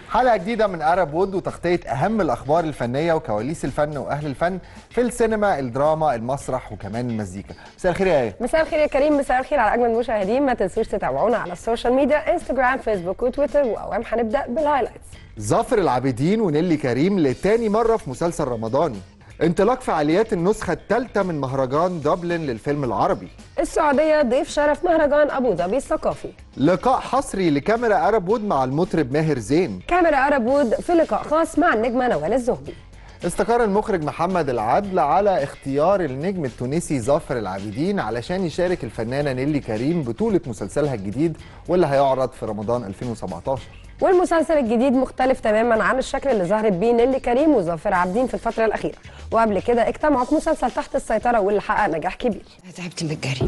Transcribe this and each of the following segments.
حلقة جديدة من أرب وود وتغطية أهم الأخبار الفنية وكواليس الفن وأهل الفن في السينما الدراما المسرح وكمان المزيكا مساء الخير يا آية مساء الخير يا كريم مساء الخير على اجمل المشاهدين ما تنسوش تتابعونا على السوشيال ميديا انستجرام فيسبوك وتويتر واوام هنبدا بالهايلايتس ظافر العابدين ونيلي كريم لتاني مرة في مسلسل رمضاني انطلاق فعاليات النسخة الثالثة من مهرجان دبلن للفيلم العربي السعوديه ضيف شرف مهرجان ابو ظبي الثقافي لقاء حصري لكاميرا أرب وود مع المطرب ماهر زين كاميرا ارب وود في لقاء خاص مع النجمه نوال الزهبي استقر المخرج محمد العدل على اختيار النجم التونسي ظافر العابدين علشان يشارك الفنانة نيلي كريم بطولة مسلسلها الجديد واللي هيعرض في رمضان 2017 والمسلسل الجديد مختلف تماما عن الشكل اللي ظهرت بيه نيلي كريم وظافر عابدين في الفتره الاخيره وقبل كده اجتمعوا في مسلسل تحت السيطره واللي حقق نجاح كبير أنا تعبت من الجري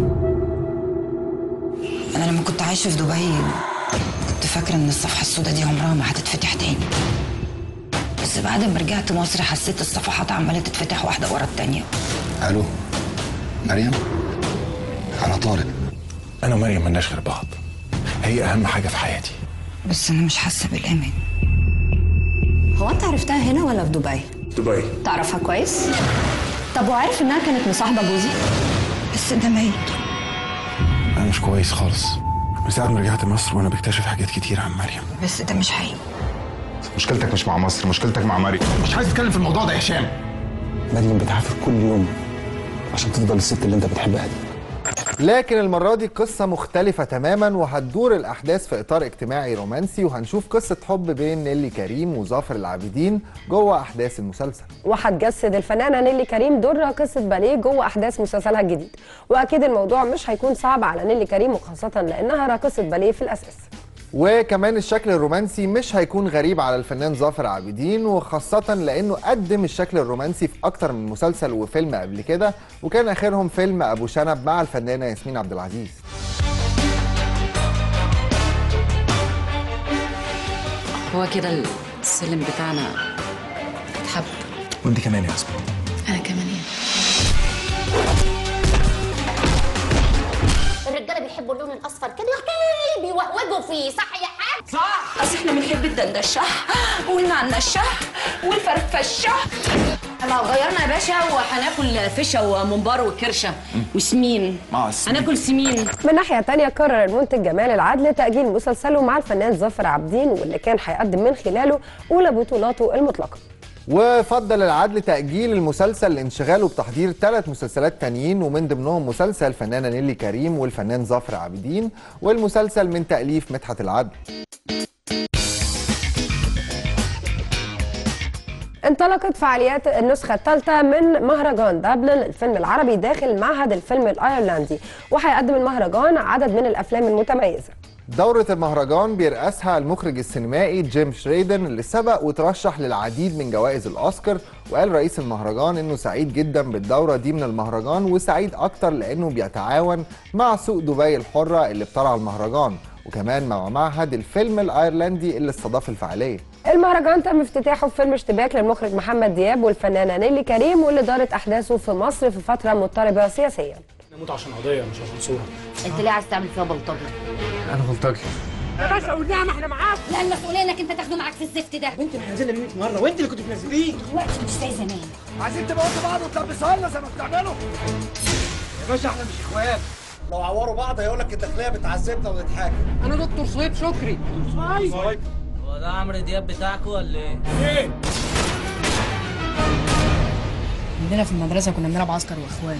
أنا لما كنت عايشة في دبي كنت فاكرة إن الصفحة السوداء دي عمرها ما هتتفتح تاني بس بعد ما رجعت مصر حسيت الصفحات عمالة تتفتح واحدة ورا التانية الو مريم انا طارق انا ومريم ملناش غير بعض هي اهم حاجه في حياتي بس أنا مش حاسة بالأمان هو انت عرفتها هنا ولا في دبي؟ دبي تعرفها كويس؟ طب وعارف انها كانت مصاحبه جوزي؟ بس ده ميت انا مش كويس خالص من ساعه ما رجعت مصر وانا بكتشف حاجات كتير عن مريم بس ده مش حقيقي مشكلتك مش مع مصر مشكلتك مع مريم مش عايز اتكلم في الموضوع ده يا هشام مريم بتعافر كل يوم عشان تفضل الست اللي انت بتحبها دي لكن المرة دي قصة مختلفة تماما وهتدور الأحداث في إطار اجتماعي رومانسي وهنشوف قصة حب بين نيلي كريم وظافر العابدين جوه أحداث المسلسل وهتجسد الفنانه نيلي كريم دور راقصه باليه جوه احداث مسلسلها الجديد واكيد الموضوع مش هيكون صعب على نيلي كريم وخاصه لانها راقصه باليه في الاساس وكمان الشكل الرومانسي مش هيكون غريب على الفنان ظافر عابدين وخاصة لأنه قدم الشكل الرومانسي في أكتر من مسلسل وفيلم قبل كده وكان آخرهم فيلم أبو شنب مع الفنانة ياسمين عبد العزيز هو كده السلم بتاعنا اتحب وانت كمان يا ياسمين انا كمان يعني الرجاله بيحبوا اللون الاصفر كده يا بيوهوجوا فيه صح يا حاج اصل احنا بنحب الدندشه والنعنشه والفرفشه لو غيرنا يا باشا وهناكل فشه وممبار وكرشه وسمين مع السمين. هناكل سمين من ناحية تانية قرر المنتج جمال العدل تأجيل مسلسله مع الفنان ظافر عابدين واللي كان هيقدم من خلاله أولى بطولاته المطلقة وفضل العدل تأجيل المسلسل لانشغاله بتحضير ثلاث مسلسلات تانيين ومن ضمنهم مسلسل الفنانة نيلي كريم والفنان ظافر عابدين والمسلسل من تأليف مدحت العدل انطلقت فعاليات النسخة الثالثة من مهرجان دبلن للفيلم العربي داخل معهد الفيلم الأيرلندي وهيقدم المهرجان عدد من الأفلام المتميزة دورة المهرجان بيرأسها المخرج السينمائي جيم شريدن اللي سبق وترشح للعديد من جوائز الأوسكار وقال رئيس المهرجان إنه سعيد جدا بالدورة دي من المهرجان وسعيد أكتر لأنه بيتعاون مع سوق دبي الحرة اللي بترعى المهرجان وكمان مع معهد الفيلم الأيرلندي اللي استضاف الفعالية المهرجان تم افتتاحه بفيلم اشتباك للمخرج محمد دياب والفنانة نيلي كريم واللي دارت أحداثه في مصر في فترة مضطربة سياسيا نموت عشان قضيه مش عشان صوره انت ليه عايز تعمل فيها بلطجه انا غلطاجي لا المسؤوليه انك انت تاخده معاك في الزفت ده انت اللي نزلنا 100 مره وانت اللي كنت بتنزليه دلوقتي مش زي زمان عايزين تموتوا بعض وتلبسوها لنا زي ما بتعملوا يا باشا احنا مش اخوات لو عوروا بعض هيقول لك الداخليه بتعذبنا ونتحاكم انا دكتور صهيب شكري صهيب هو ده عمرو دياب بتاعكوا ولا ايه؟ عندنا في المدرسه كنا بنلعب عسكر واخوان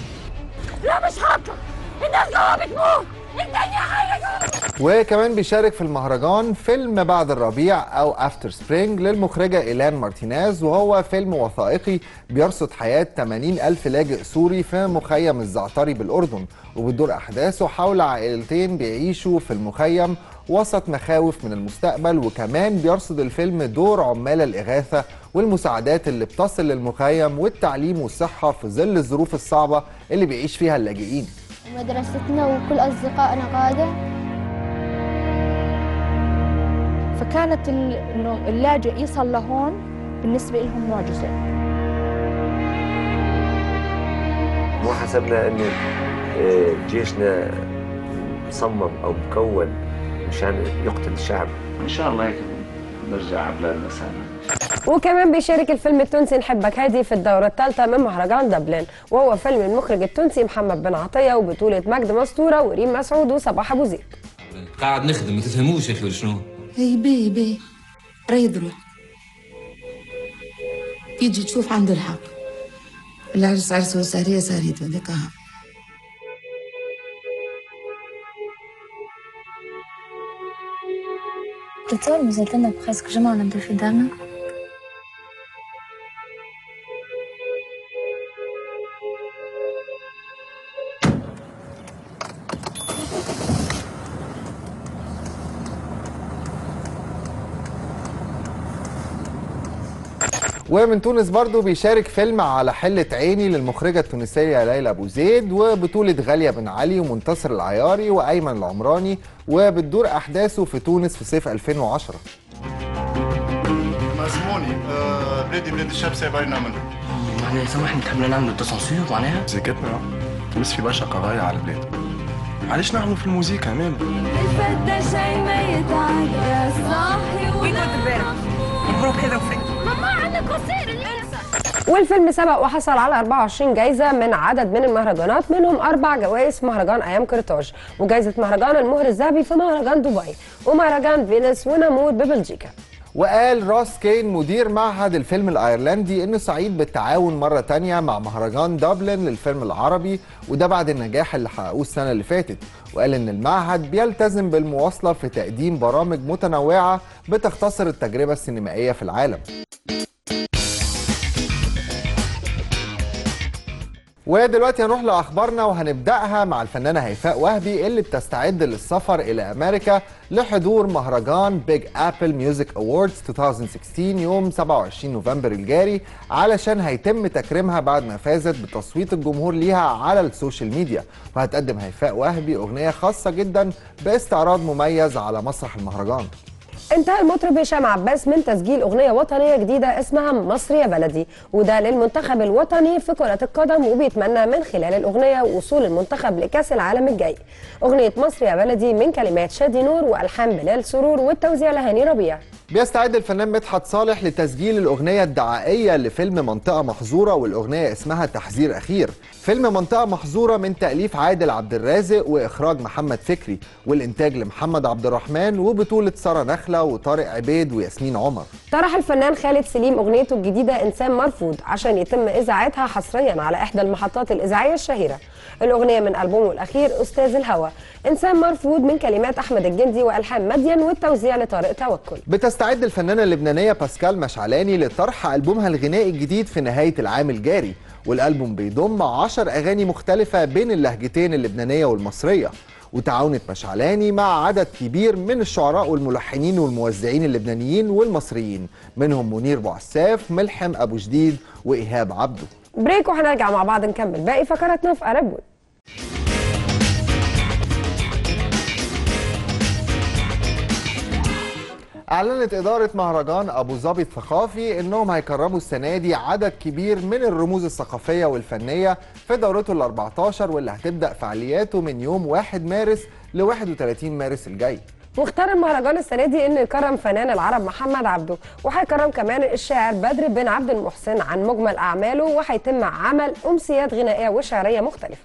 وكمان بيشارك في المهرجان فيلم بعد الربيع أو أفتر سبرينج للمخرجة إيلان مارتينيز وهو فيلم وثائقي بيرصد حياة 80 ألف لاجئ سوري في مخيم الزعتري بالأردن وبتدور أحداثه حول عائلتين بيعيشوا في المخيم وسط مخاوف من المستقبل وكمان بيرصد الفيلم دور عمال الإغاثة والمساعدات اللي بتصل للمخيم والتعليم والصحة في ظل الظروف الصعبة اللي بيعيش فيها اللاجئين مدرستنا وكل اصدقائنا قاده فكانت ال- انه اللاجئ يصل لهون بالنسبه لهم معجزه مو حسبنا انه آه، جيشنا مصمم او مكون مشان يقتل الشعب ان شاء الله هيك نرجع بلادنا سالم وكمان بيشارك الفيلم التونسي نحبك هادي في الدورة الثالثة من مهرجان دبلن وهو فيلم المخرج التونسي محمد بن عطية وبطولة مجد مستورة وريم مسعود وصباح أبو زيد قاعد نخدم ما تفهموش يا اخي ولا شنو هي بي بي ريد روح يجي تشوف عنده الحق العرس عرس والسهرية سهريته هذيك أهم تتصور نزلت لنا بخاسك جمعة ونبدا في دارنا ومن تونس برضو بيشارك فيلم على حلة عيني للمخرجة التونسية ليلى أبو زيد وبطولة غالية بن علي ومنتصر العياري وأيمن العمراني وبتدور أحداثه في تونس في صيف 2010 مأزموني آه، بلادي بلاد الشاب سايبيننا منه معناها سامحني تحب نعملوا تسانسور معناها زكتنا تونس في برشا قضايا على البلاد علاش نعملوا في الموسيقى امام الفتى شي ما يتعدى صاحي وين كنت امبارح؟ مبروك كده وفين ماما عندك قصير لسه والفيلم سبق وحصل على 24 جايزة من عدد من المهرجانات منهم أربع جوائز في مهرجان أيام كرتاج وجايزة مهرجان المهر الذهبي في مهرجان دبي ومهرجان فينيس ونامور ببلجيكا وقال راس كين مدير معهد الفيلم الايرلندي انه سعيد بالتعاون مره تانية مع مهرجان دبلن للفيلم العربي وده بعد النجاح اللي حققوه السنه اللي فاتت وقال ان المعهد بيلتزم بالمواصله في تقديم برامج متنوعه بتختصر التجربه السينمائيه في العالم ودلوقتي هنروح لاخبارنا وهنبداها مع الفنانه هيفاء وهبي اللي بتستعد للسفر الى امريكا لحضور مهرجان بيج ابل ميوزك اووردز 2016 يوم 27 نوفمبر الجاري علشان هيتم تكريمها بعد ما فازت بتصويت الجمهور ليها على السوشيال ميديا وهتقدم هيفاء وهبي اغنيه خاصه جدا باستعراض مميز على مسرح المهرجان انتهى المطرب هشام عباس من تسجيل اغنيه وطنيه جديده اسمها مصر يا بلدي وده للمنتخب الوطني في كره القدم وبيتمنى من خلال الاغنيه وصول المنتخب لكاس العالم الجاي اغنيه مصر يا بلدي من كلمات شادي نور والحان بلال سرور والتوزيع لهاني ربيع بيستعد الفنان مدحت صالح لتسجيل الأغنية الدعائية لفيلم منطقة محظورة والأغنية اسمها تحذير أخير فيلم منطقة محظورة من تأليف عادل عبد الرازق وإخراج محمد فكري والإنتاج لمحمد عبد الرحمن وبطولة سارة نخلة وطارق عبيد وياسمين عمر طرح الفنان خالد سليم اغنيته الجديده انسان مرفوض عشان يتم اذاعتها حصريا على احدى المحطات الاذاعيه الشهيره الاغنيه من البومه الاخير استاذ الهوى انسان مرفوض من كلمات احمد الجندي والحان مدين والتوزيع لطارق توكل بتستعد الفنانة اللبنانية باسكال مشعلاني لطرح ألبومها الغنائي الجديد في نهاية العام الجاري والألبوم بيضم عشر أغاني مختلفة بين اللهجتين اللبنانية والمصرية وتعاونت مشعلاني مع عدد كبير من الشعراء والملحنين والموزعين اللبنانيين والمصريين منهم منير بوعساف ملحم أبو جديد وإيهاب عبده بريك وهنرجع مع بعض نكمل باقي فقراتنا في قرب أعلنت إدارة مهرجان أبو ظبي الثقافي إنهم هيكرموا السنة دي عدد كبير من الرموز الثقافية والفنية في دورته ال 14 واللي هتبدأ فعالياته من يوم 1 مارس ل 31 مارس الجاي. واختار المهرجان السنه دي انه يكرم فنان العرب محمد عبده وهيكرم كمان الشاعر بدر بن عبد المحسن عن مجمل اعماله وهيتم عمل امسيات غنائيه وشعريه مختلفه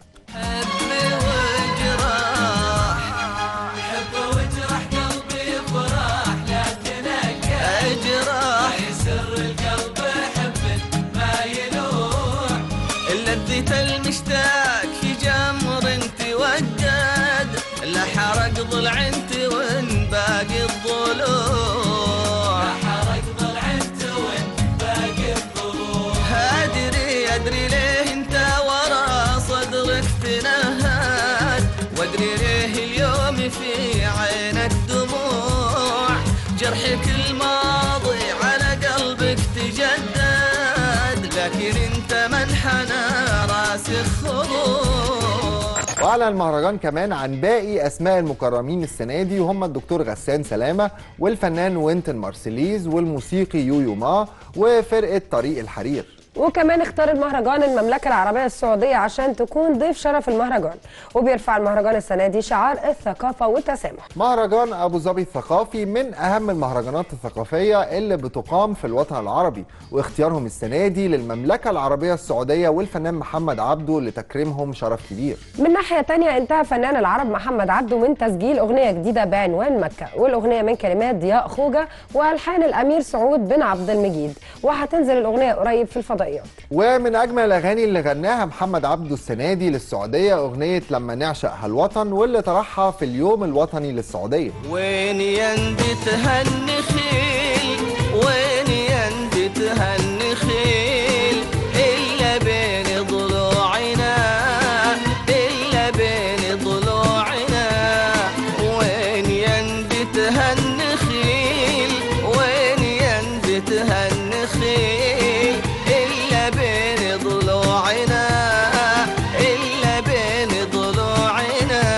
لذة المشتاق في جمر توجد لا حرق ضلع وين باقي الضلوع لا حرق ضلع وين باقي الضلوع ادري ادري ليه انت ورا صدرك تنهد وادري ليه اليوم في عينك دموع جرحك الماضي على قلبك تجدد لكن انت منحنى راسخ خضوع وأعلن المهرجان كمان عن باقي أسماء المكرمين السنة دي وهم الدكتور غسان سلامة والفنان وينتن مارسيليز والموسيقي يويو ما وفرقة طريق الحرير وكمان اختار المهرجان المملكة العربية السعودية عشان تكون ضيف شرف المهرجان وبيرفع المهرجان السنة دي شعار الثقافة والتسامح مهرجان ابو ظبي الثقافي من اهم المهرجانات الثقافيه اللي بتقام في الوطن العربي واختيارهم السنه دي للمملكه العربيه السعوديه والفنان محمد عبده لتكريمهم شرف كبير من ناحية تانية انتهى فنان العرب محمد عبده من تسجيل أغنية جديدة بعنوان مكة والأغنية من كلمات ضياء خوجة وألحان الأمير سعود بن عبد المجيد وهتنزل الأغنية قريب في الفضائيات ومن اجمل الاغاني اللي غناها محمد عبده السنه دي للسعوديه اغنيه لما نعشق هالوطن واللي طرحها في اليوم الوطني للسعوديه وين ينبت هالنخيل وين ينبت هالنخيل إلا بين ضلوعنا إلا بين ضلوعنا وين ينبت هالنخيل وين ينبت هالنخيل إلا بين ضلوعنا إلا بين ضلوعنا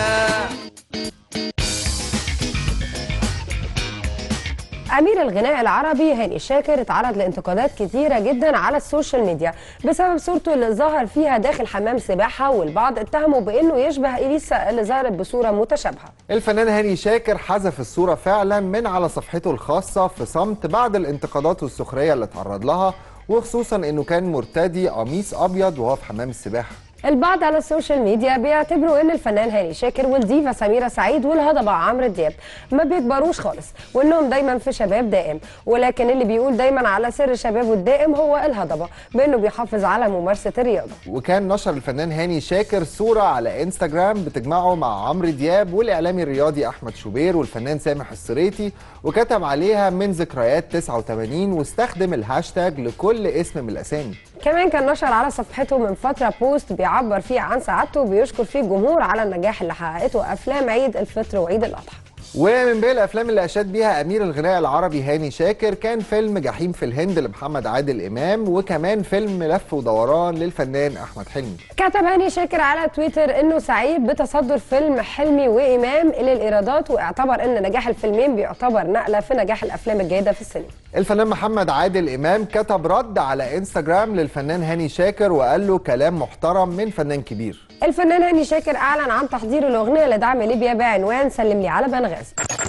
أمير الغناء العربي هاني شاكر اتعرض لانتقادات كتيرة جدا على السوشيال ميديا بسبب صورته اللي ظهر فيها داخل حمام سباحة والبعض اتهمه بأنه يشبه إليسا اللي ظهرت بصورة متشابهة الفنان هاني شاكر حذف الصورة فعلا من على صفحته الخاصة في صمت بعد الانتقادات والسخرية اللي اتعرض لها وخصوصا انه كان مرتدي قميص ابيض وهو في حمام السباحة البعض على السوشيال ميديا بيعتبروا ان الفنان هاني شاكر والديفا سميرة سعيد والهضبة عمرو دياب ما بيكبروش خالص وانهم دايما في شباب دائم ولكن اللي بيقول دايما على سر شبابه الدائم هو الهضبة بانه بيحافظ على ممارسة الرياضة وكان نشر الفنان هاني شاكر صورة على انستجرام بتجمعه مع عمرو دياب والاعلامي الرياضي احمد شوبير والفنان سامح السريتي وكتب عليها من ذكريات 89 واستخدم الهاشتاج لكل اسم من الاسامي كمان كان نشر على صفحته من فترة بوست بيعبر فيه عن سعادته وبيشكر فيه الجمهور على النجاح اللي حققته أفلام عيد الفطر وعيد الأضحى ومن بين الافلام اللي اشاد بيها امير الغناء العربي هاني شاكر كان فيلم جحيم في الهند لمحمد عادل امام وكمان فيلم لف ودوران للفنان احمد حلمي كتب هاني شاكر على تويتر انه سعيد بتصدر فيلم حلمي وامام الى الايرادات واعتبر ان نجاح الفيلمين بيعتبر نقله في نجاح الافلام الجيده في السينما الفنان محمد عادل امام كتب رد على انستجرام للفنان هاني شاكر وقال له كلام محترم من فنان كبير الفنان هاني شاكر اعلن عن تحضير الاغنيه لدعم ليبيا بعنوان سلم لي على بنغازي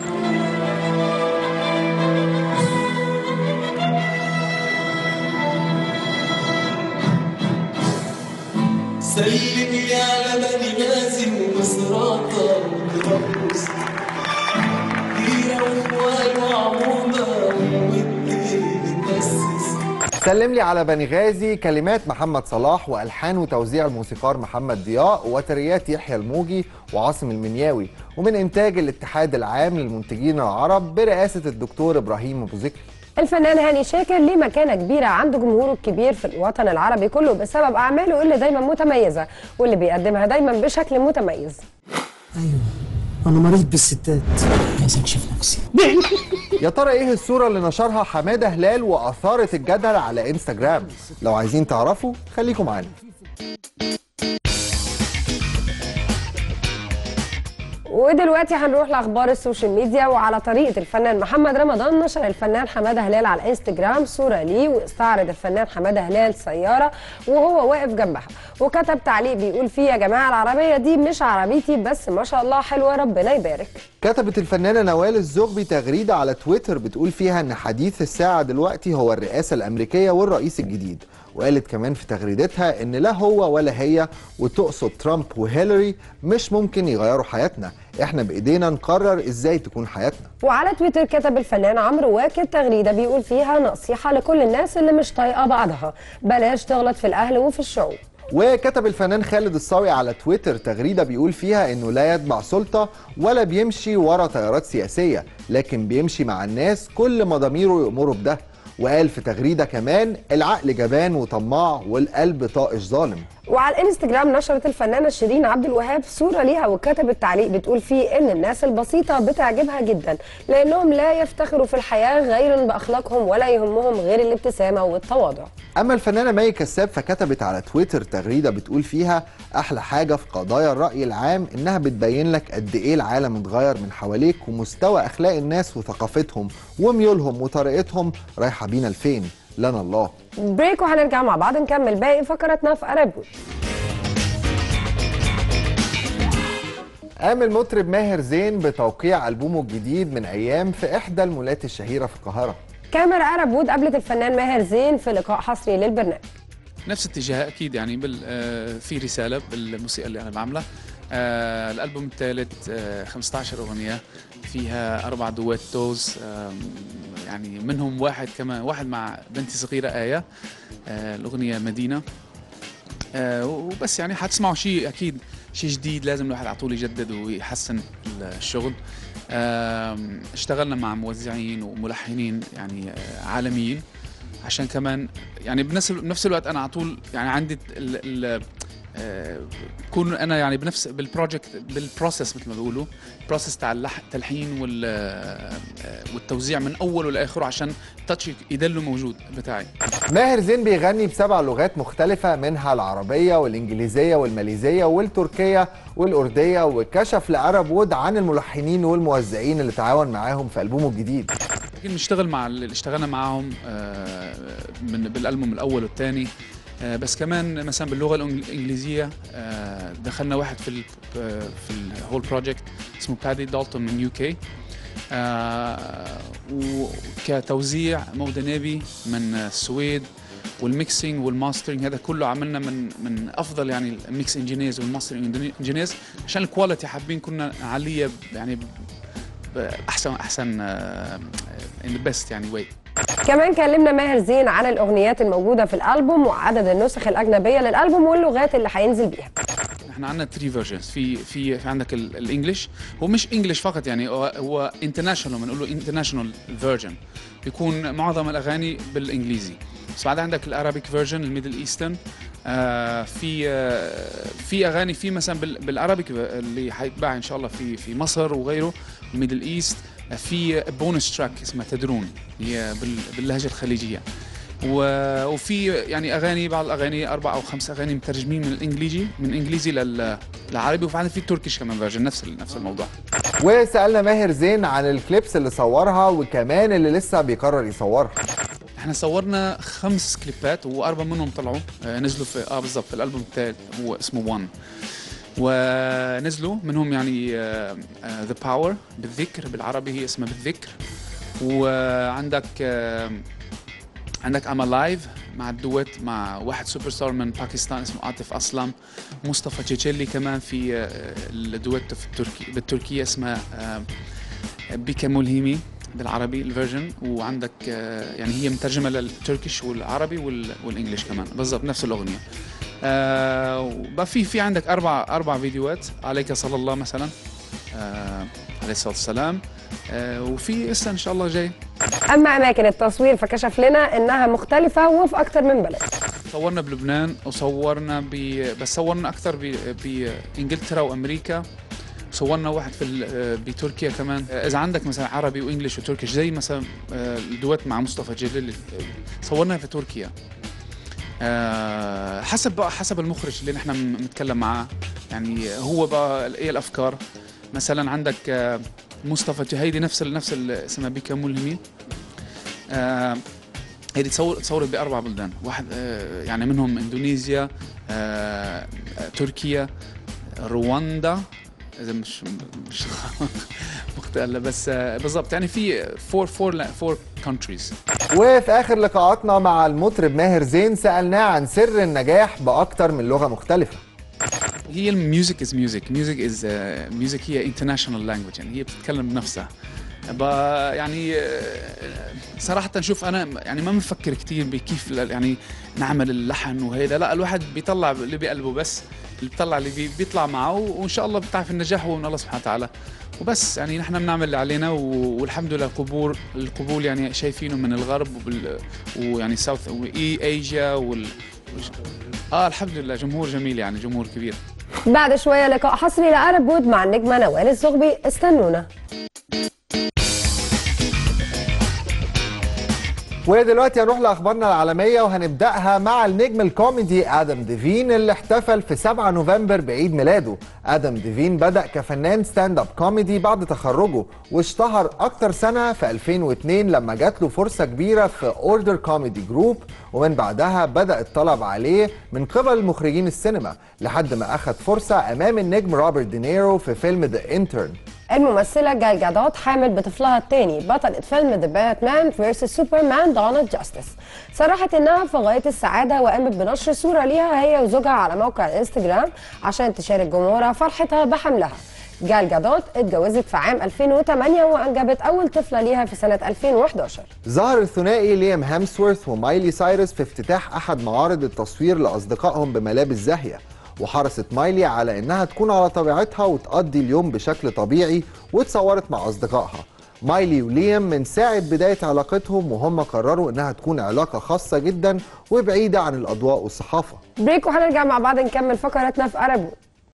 سلم لي على بني مازن ومصراته وطرابلس ديرة وإخوان وعمومة والدين متأسس سلم لي على بني غازي كلمات محمد صلاح والحان وتوزيع الموسيقار محمد ضياء وتريات يحيى الموجي وعاصم المنياوي ومن انتاج الاتحاد العام للمنتجين العرب برئاسه الدكتور ابراهيم ابو ذكري الفنان هاني شاكر ليه مكانه كبيره عند جمهوره الكبير في الوطن العربي كله بسبب اعماله اللي دايما متميزه واللي بيقدمها دايما بشكل متميز انا مريض بالستات عايز اكشف نفسي يا ترى ايه الصوره اللي نشرها حماده هلال واثارت الجدل على انستجرام لو عايزين تعرفوا خليكم معانا ودلوقتي هنروح لاخبار السوشيال ميديا وعلى طريقه الفنان محمد رمضان نشر الفنان حماده هلال على الانستجرام صوره ليه واستعرض الفنان حماده هلال سياره وهو واقف جنبها وكتب تعليق بيقول فيه يا جماعه العربيه دي مش عربيتي بس ما شاء الله حلوه ربنا يبارك كتبت الفنانة نوال الزغبي تغريدة على تويتر بتقول فيها ان حديث الساعة دلوقتي هو الرئاسة الامريكية والرئيس الجديد وقالت كمان في تغريدتها ان لا هو ولا هي وتقصد ترامب وهيلاري مش ممكن يغيروا حياتنا احنا بايدينا نقرر ازاي تكون حياتنا وعلى تويتر كتب الفنان عمرو واكد تغريده بيقول فيها نصيحه لكل الناس اللي مش طايقه بعضها بلاش تغلط في الاهل وفي الشعوب وكتب الفنان خالد الصاوي على تويتر تغريدة بيقول فيها انه لا يتبع سلطة ولا بيمشي ورا تيارات سياسية لكن بيمشي مع الناس كل ما ضميره يأمره بده وقال في تغريدة كمان العقل جبان وطماع والقلب طائش ظالم وعلى الانستجرام نشرت الفنانه شيرين عبد الوهاب صوره ليها وكتبت تعليق بتقول فيه ان الناس البسيطه بتعجبها جدا لانهم لا يفتخروا في الحياه غير باخلاقهم ولا يهمهم غير الابتسامه والتواضع اما الفنانه مي كساب فكتبت على تويتر تغريده بتقول فيها احلى حاجه في قضايا الراي العام انها بتبين لك قد ايه العالم اتغير من حواليك ومستوى اخلاق الناس وثقافتهم وميولهم وطريقتهم رايحه بينا لفين لنا الله بريك وهنرجع مع بعض نكمل باقي فقراتنا في أرابوت قام المطرب ماهر زين بتوقيع ألبومه الجديد من أيام في إحدى المولات الشهيرة في القاهرة كاميرا أرابوت قابلت الفنان ماهر زين في لقاء حصري للبرنامج نفس الاتجاه اكيد يعني بال آه، في رساله بالموسيقى اللي انا بعملها آه، الالبوم الثالث آه، 15 اغنيه فيها اربع دويتوز آم، يعني منهم واحد كمان واحد مع بنتي صغيره ايه آه، الاغنيه مدينه آه، وبس يعني حتسمعوا شيء اكيد شيء جديد لازم الواحد على طول يجدد ويحسن الشغل آم، اشتغلنا مع موزعين وملحنين يعني آه، عالميين عشان كمان يعني بنفس بنفس الوقت انا على طول يعني عندي ال ال آه، بكون انا يعني بنفس بالبروجكت بالبروسيس مثل ما بيقولوا البروسيس تاع اللح- التلحين وال آه، والتوزيع من اوله لاخره عشان التاتش يضل موجود بتاعي ماهر زين بيغني بسبع لغات مختلفة منها العربية والإنجليزية والماليزية والتركية والأردية وكشف لأرب وود عن الملحنين والموزعين اللي تعاون معاهم في ألبومه الجديد لكن نشتغل مع اللي اشتغلنا معاهم آه، من بالالبوم الاول والثاني آه، بس كمان مثلا باللغه الإنج- الانجليزيه آه، دخلنا واحد في ال في الهول بروجكت اسمه بادي دالتون من يو كي وكتوزيع مودة نبي من السويد والميكسينج والماسترنج هذا كله عملنا من من افضل يعني الميكس انجينيرز والماسترنج انجينيرز عشان الكواليتي حابين كنا نعليها يعني باحسن احسن ان بيست يعني واي كمان كلمنا ماهر زين عن الأغنيات الموجودة في الألبوم وعدد النسخ الأجنبية للألبوم واللغات اللي هينزل بيها احنا عندنا 3 فيرجنز في في في عندك ال- الانجليش هو مش انجليش فقط يعني هو هو انترناشونال بنقول له انترناشونال فيرجن بيكون معظم الاغاني بالانجليزي بس بعد عندك الارابيك فيرجن الميدل ايسترن آه في آه في اغاني في مثلا بال- بالارابيك اللي حيتباع ان شاء الله في في مصر وغيره الميدل ايست آه، في بونس تراك اسمها تدرون هي بال- باللهجه الخليجيه و- وفي يعني اغاني بعض الاغاني اربع او خمس اغاني مترجمين من الانجليزي من انجليزي لل- للعربي وفي عندنا في تركيش كمان فيرجن نفس ال- نفس الموضوع وسألنا ماهر زين عن الكليبس اللي صورها وكمان اللي لسه بيقرر يصورها احنا صورنا خمس كليبات واربع منهم طلعوا آه، نزلوا في اه بالضبط في الالبوم الثالث هو اسمه وان ونزلوا منهم يعني ذا باور بالذكر بالعربي هي اسمها بالذكر وعندك آه، عندك ام لايف مع الدويت مع واحد سوبر ستار من باكستان اسمه عاطف اسلم مصطفى تشيتشيلي كمان في آه، الدويت في التركي بالتركيه اسمها آه، بيكا ملهمي بالعربي الفيرجن وعندك آه، يعني هي مترجمه للتركيش والعربي وال- والانجليش كمان بالضبط نفس الاغنيه آه وبقى في في عندك اربع اربع فيديوهات عليك صلى الله مثلا آه عليه الصلاه والسلام آه وفي لسه ان شاء الله جاي أما أماكن التصوير فكشف لنا إنها مختلفة وفي أكتر من بلد صورنا بلبنان وصورنا ب بس صورنا اكثر ب... بانجلترا وامريكا صورنا واحد في ال- بتركيا كمان اذا عندك مثلا عربي وانجلش وتركيش زي مثلا آه، الدويت مع مصطفى جليل آه، صورناها في تركيا آه، حسب بقى حسب المخرج اللي نحن م- بنتكلم معاه يعني هو بقى ايه الافكار مثلا عندك آه، مصطفى هيدي نفس ال- نفس ال- اسمها بيكا ملهمي آه، هيدي تصور تصورت باربع بلدان واحد آه، يعني منهم اندونيسيا آه، آه، تركيا رواندا اذا مش مش مختلة بس آه، بالضبط يعني في فور فور فور كونتريز وفي آخر لقاءاتنا مع المطرب ماهر زين سألناه عن سر النجاح بأكتر من لغة مختلفة هي الميوزك از ميوزك ميوزك از ميوزك هي انترناشونال لانجوج يعني هي بتتكلم بنفسها ب- يعني آه، صراحة نشوف أنا يعني ما بنفكر كتير بكيف ل- يعني نعمل اللحن وهيدا لا الواحد بيطلع اللي بقلبه بس اللي بيطلع اللي بي- بيطلع معه وإن شاء الله بتعرف النجاح هو من الله سبحانه وتعالى وبس يعني نحن بنعمل اللي علينا و- والحمد لله القبول القبول يعني شايفينه من الغرب وبال ويعني ساوث واي ايجيا وال اه الحمد لله جمهور جميل يعني جمهور كبير بعد شوية لقاء حصري لأرب وود مع النجمة نوال الزغبي استنونا ودلوقتي هنروح لاخبارنا العالميه وهنبداها مع النجم الكوميدي ادم ديفين اللي احتفل في 7 نوفمبر بعيد ميلاده ادم ديفين بدا كفنان ستاند اب كوميدي بعد تخرجه واشتهر اكتر سنه في 2002 لما جات له فرصه كبيره في اوردر كوميدي جروب ومن بعدها بدا الطلب عليه من قبل مخرجين السينما لحد ما اخذ فرصه امام النجم روبرت دينيرو في فيلم ذا انترن الممثلة جال جادوت حامل بطفلها الثاني بطلة فيلم ذا باتمان فيرسس سوبرمان دون اوف جاستس صرحت انها في غاية السعادة وقامت بنشر صورة ليها هي وزوجها على موقع الانستجرام عشان تشارك جمهورها فرحتها بحملها جال جادوت اتجوزت في عام 2008 وانجبت اول طفلة ليها في سنة 2011 ظهر الثنائي ليام هامسورث ومايلي سايرس في افتتاح احد معارض التصوير لاصدقائهم بملابس زاهيه وحرصت مايلي على انها تكون على طبيعتها وتقضي اليوم بشكل طبيعي واتصورت مع اصدقائها مايلي وليام من ساعة بداية علاقتهم وهم قرروا انها تكون علاقة خاصة جدا وبعيدة عن الاضواء والصحافة بريك وهنرجع مع بعض نكمل فقراتنا في أرابو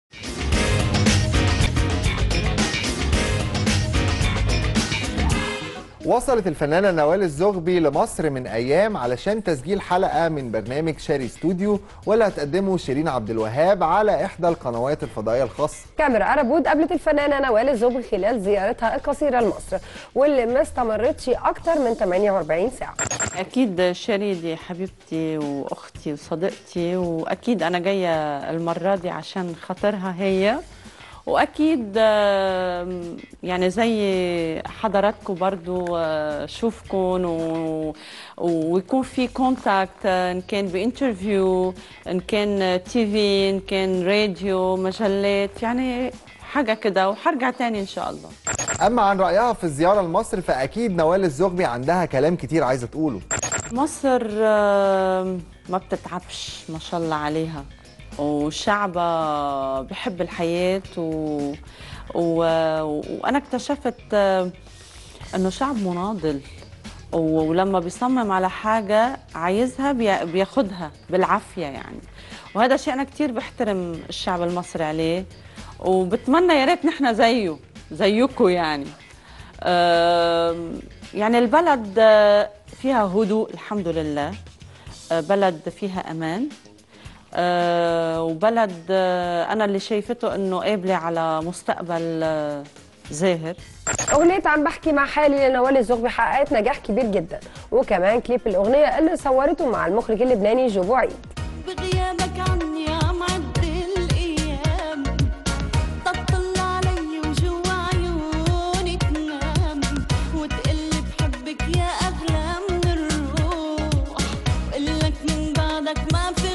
وصلت الفنانة نوال الزغبي لمصر من أيام علشان تسجيل حلقة من برنامج شاري ستوديو واللي هتقدمه شيرين عبد الوهاب على إحدى القنوات الفضائية الخاصة كاميرا أرابود قابلت الفنانة نوال الزغبي خلال زيارتها القصيرة لمصر واللي ما استمرتش أكتر من 48 ساعة أكيد شيري دي حبيبتي وأختي وصديقتي وأكيد أنا جاية المرة دي عشان خاطرها هي واكيد آم، يعني زي حضراتكم برضو آه، شوفكم و... ويكون في كونتاكت آه، ان كان بانترفيو ان كان تي في ان كان راديو مجلات يعني حاجه كده وحرجع تاني ان شاء الله أما عن رأيها في الزيارة لمصر فأكيد نوال الزغبي عندها كلام كتير عايزة تقوله مصر آم، ما بتتعبش ما شاء الله عليها وشعبها بحب الحياة و... و... وأنا اكتشفت آه، إنه شعب مناضل و... ولما بيصمم على حاجة عايزها بي... بياخدها بالعافية يعني وهذا شيء أنا كتير بحترم الشعب المصري عليه وبتمنى يا ريت نحن زيه زيكم يعني آم، يعني البلد آه، فيها هدوء الحمد لله آه، بلد فيها أمان آه، وبلد آه، أنا اللي شايفته إنه قابلة على مستقبل آه، زاهر أغنية عم بحكي مع حالي لنوال الزغبي حققت نجاح كبير جدا وكمان كليب الأغنية اللي صورته مع المخرج اللبناني جوبو عيد بغيابك عني عم عدي الايام تطل علي وجوا عيوني تنام وتقلي بحبك يا اغلى من الروح وقلك من بعدك ما في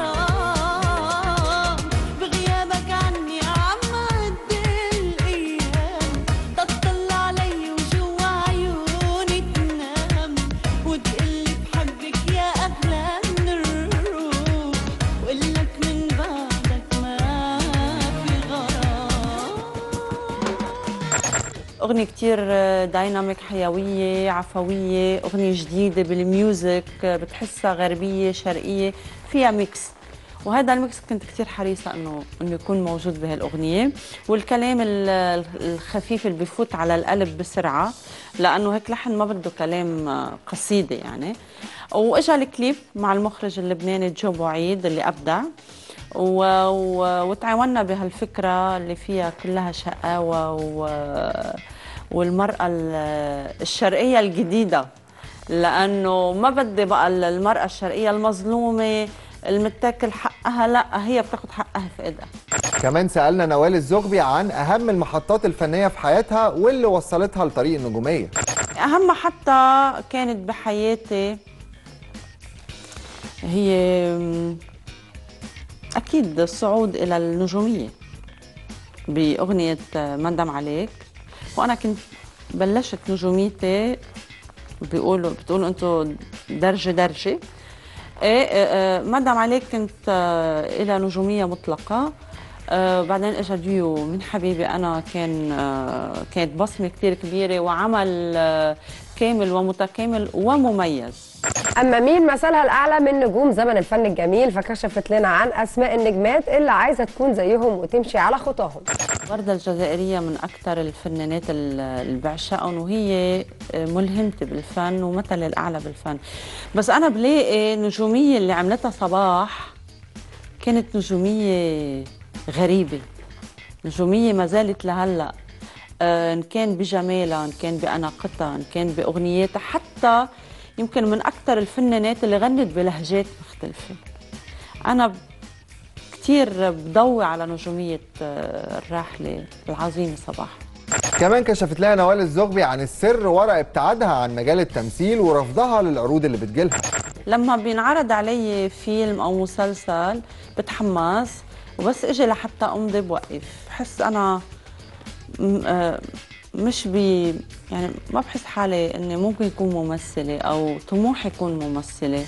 غرام بغيابك عني عم عدي الايام تطل علي وجوا عيوني تنام وتقلي بحبك يا اغلى من الروح وقلك من بعدك ما في غرام أغنية كتير دايناميك حيوية عفوية أغنية جديدة بالميوزك بتحسها غربية شرقية فيها ميكس وهذا الميكس كنت كتير حريصة إنه إنه يكون موجود بهالأغنية والكلام ال- الخفيف اللي بفوت على القلب بسرعة لأنه هيك لحن ما بده كلام قصيدة يعني وإجا الكليب مع المخرج اللبناني جو بوعيد اللي أبدع و... و... وتعاوننا بهالفكرة اللي فيها كلها شقاوة و... والمرأة ال- الشرقية الجديدة لأنه ما بدي بقى المرأة الشرقية المظلومة المتاكل حقها لا هي بتاخد حقها في ايدها كمان سألنا نوال الزغبي عن أهم المحطات الفنية في حياتها واللي وصلتها لطريق النجومية أهم حتى كانت بحياتي هي أكيد الصعود إلى النجومية بأغنية مندم عليك وأنا كنت بلشت نجوميتي بيقولوا بتقولوا أنتوا درجة درجة إيه إيه، مندم عليك كنت آه، إلى نجومية مطلقة آه، بعدين اجى ديو من حبيبي انا كان آه، كانت بصمه كثير كبيره وعمل آه، كامل ومتكامل ومميز اما مين مثلها الاعلى من نجوم زمن الفن الجميل فكشفت لنا عن اسماء النجمات اللي عايزه تكون زيهم وتمشي على خطاهم وردة الجزائرية من أكثر الفنانات ال- اللي بعشقهم وهي ملهمتي بالفن ومثل الأعلى بالفن بس أنا بلاقي النجومية اللي عملتها صباح كانت نجومية غريبة نجومية ما زالت لهلأ آه، إن كان بجمالها إن كان بأناقتها إن كان بأغنياتها حتى يمكن من أكثر الفنانات اللي غنت بلهجات مختلفة أنا كثير بضوي على نجومية آه، الراحلة العظيمة صباح كمان كشفت لها نوال الزغبي عن السر وراء ابتعادها عن مجال التمثيل ورفضها للعروض اللي بتجيلها لما بينعرض علي فيلم او مسلسل بتحمس وبس اجي لحتى امضي بوقف بحس انا م- آه، مش بي يعني ما بحس حالي اني ممكن يكون ممثله او طموحي يكون ممثله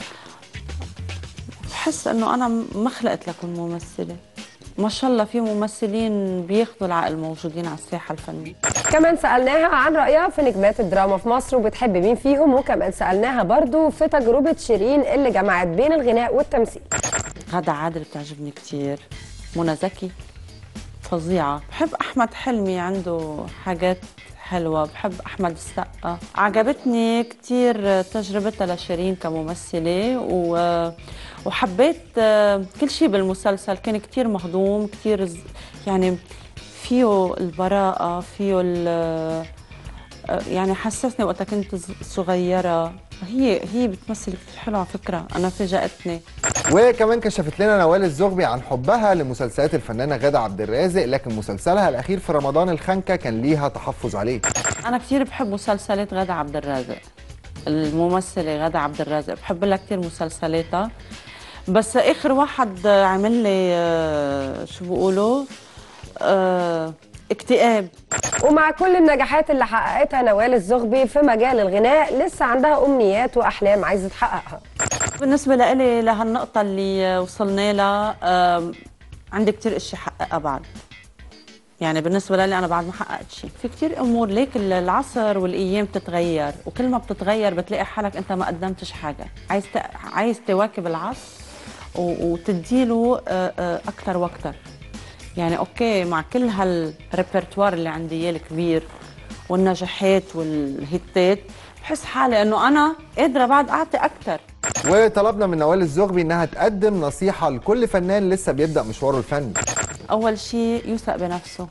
بحس انه انا ما خلقت لكون ممثله ما شاء الله في ممثلين بياخذوا العقل موجودين على الساحه الفنيه كمان سألناها عن رأيها في نجمات الدراما في مصر وبتحب مين فيهم وكمان سألناها برضو في تجربة شيرين اللي جمعت بين الغناء والتمثيل غادة عادل بتعجبني كتير منى زكي فظيعة بحب أحمد حلمي عنده حاجات حلوة بحب أحمد السقا عجبتني كتير تجربتها لشيرين كممثلة و... وحبيت آه، كل شيء بالمسلسل كان كتير مهضوم كتير ز- يعني فيه البراءة فيه ال... آه، يعني حسسني وقتها كنت ز- صغيرة هي هي بتمثل كتير حلو على فكرة أنا فاجأتني وكمان كشفت لنا نوال الزغبي عن حبها لمسلسلات الفنانه غاده عبد الرازق لكن مسلسلها الاخير في رمضان الخنكه كان ليها تحفظ عليه أنا كثير بحب مسلسلات غادة عبد الرازق الممثلة غادة عبد الرازق بحب لها كثير مسلسلاتها بس آخر واحد عمل لي آه، شو بيقولوا آه، اكتئاب ومع كل النجاحات اللي حققتها نوال الزغبي في مجال الغناء لسه عندها أمنيات وأحلام عايزة تحققها بالنسبة لإلي لهالنقطة اللي وصلنا لها آم، عندي كتير اشياء حققها بعد يعني بالنسبة لي أنا بعد ما حققت شيء في كتير أمور ليك العصر والأيام بتتغير وكل ما بتتغير بتلاقي حالك أنت ما قدمتش حاجة عايز ت... عايز تواكب العصر و... وتديله آه، آه، أكتر وأكتر يعني أوكي مع كل هالريpertoire اللي عندي إياه الكبير والنجاحات والهيتات بحس حالي إنه أنا قادرة بعد أعطي أكتر وطلبنا من نوال الزغبي انها تقدم نصيحه لكل فنان لسه بيبدا مشواره الفني أول شيء يوثق بنفسه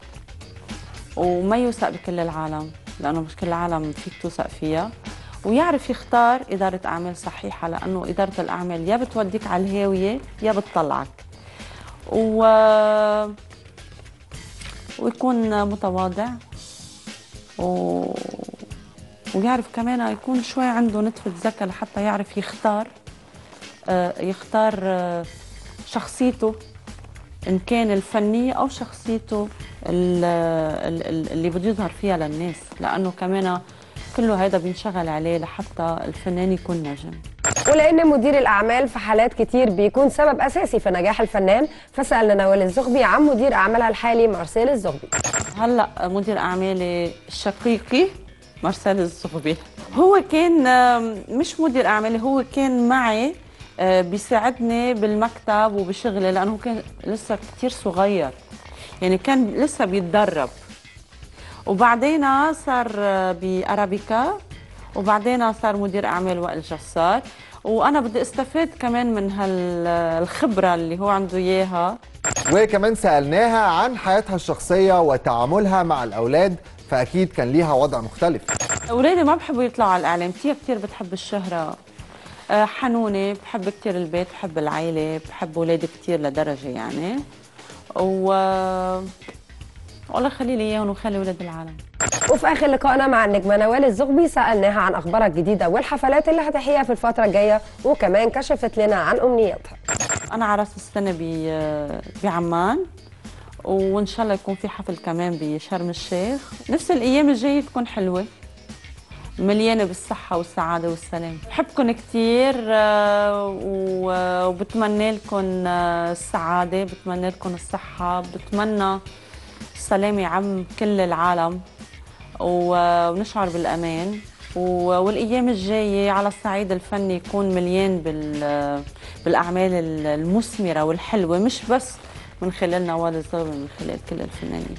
وما يوثق بكل العالم لأنه مش كل العالم فيك توثق فيها ويعرف يختار إدارة أعمال صحيحة لأنه إدارة الأعمال يا بتوديك على الهاوية يا بتطلعك و... ويكون متواضع و... ويعرف كمان يكون شوي عنده نتفة ذكاء لحتى يعرف يختار آه، يختار آه، شخصيته ان كان الفنيه او شخصيته ال- ال- ال- اللي بده يظهر فيها للناس لانه كمان كله هذا بينشغل عليه لحتى الفنان يكون نجم ولأن مدير الأعمال في حالات كتير بيكون سبب أساسي في نجاح الفنان فسألنا نوال الزغبي عن مدير أعمالها الحالي مارسيل الزغبي هلا مدير اعمالي شقيقي مارسيل الزغبي هو كان آم، مش مدير اعمالي هو كان معي آه، بيساعدني بالمكتب وبشغلي لانه كان لسه كتير صغير يعني كان لسه بيتدرب وبعدين صار آه، بارابيكا وبعدين صار مدير اعمال وائل جسار وانا بدي استفاد كمان من هالخبره اللي هو عنده اياها وكمان سالناها عن حياتها الشخصيه وتعاملها مع الاولاد فاكيد كان ليها وضع مختلف اولادي ما بحبوا يطلعوا على الاعلام تيا كثير بتحب الشهره آه، حنونه بحب كثير البيت بحب العائله بحب اولادي كثير لدرجه يعني و والله خلي لي اياهم وخلي اولاد العالم وفي آخر لقائنا مع النجمة نوال الزغبي سألناها عن أخبارها الجديدة والحفلات اللي هتحييها في الفترة الجاية وكمان كشفت لنا عن أمنياتها انا على راس السنه ب- بعمان وان شاء الله يكون في حفل كمان بشرم الشيخ نفس الايام الجايه تكون حلوه مليانه بالصحه والسعاده والسلام بحبكم كثير وبتمنى لكم آه، السعاده بتمنى لكم الصحه بتمنى السلام يعم كل العالم و- ونشعر بالامان و- والايام الجايه على الصعيد الفني يكون مليان بال بالاعمال المثمره والحلوه مش بس من خلال نوال الزغبي من خلال كل الفنانين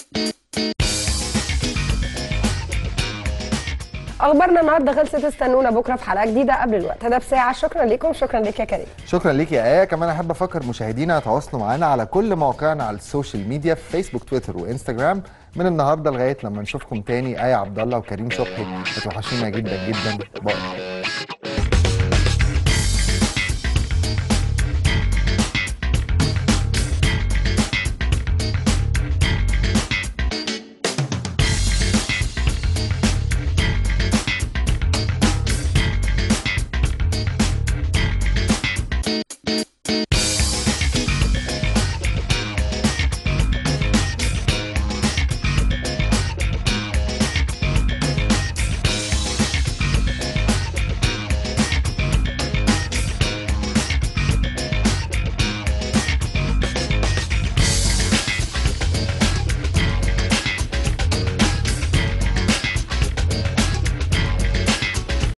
اخبارنا النهارده خلصت استنونا بكره في حلقه جديده قبل الوقت ده بساعه شكرا لكم شكرا لك يا كريم شكرا ليك يا ايه كمان احب افكر مشاهدينا يتواصلوا معانا على كل مواقعنا على السوشيال ميديا في فيسبوك تويتر وانستجرام من النهارده لغايه لما نشوفكم تاني ايه عبد الله وكريم صبحي بتوحشونا جدا جدا باي